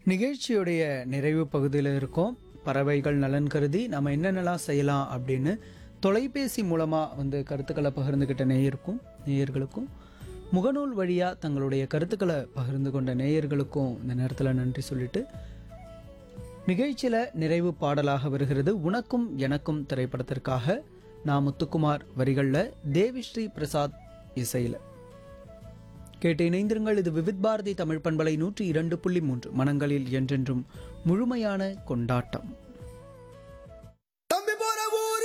நிகழ்ச்சியுடைய நிறைவு பகுதியில் இருக்கோம் பறவைகள் நலன் கருதி நம்ம என்னென்னலாம் செய்யலாம் அப்படின்னு தொலைபேசி மூலமாக வந்து கருத்துக்களை பகிர்ந்துக்கிட்ட நேயருக்கும் நேயர்களுக்கும் முகநூல் வழியாக தங்களுடைய கருத்துக்களை பகிர்ந்து கொண்ட நேயர்களுக்கும் இந்த நேரத்தில் நன்றி சொல்லிட்டு நிகழ்ச்சியில் நிறைவு பாடலாக வருகிறது உனக்கும் எனக்கும் திரைப்படத்திற்காக நான் முத்துக்குமார் வரிகளில் தேவிஸ்ரீ பிரசாத் இசையில் கேட்டு இணைந்திருங்கள் இது விவித் பாரதி தமிழ் பண்பலை நூற்றி இரண்டு புள்ளி மூன்று மனங்களில் என்றென்றும் முழுமையான கொண்டாட்டம்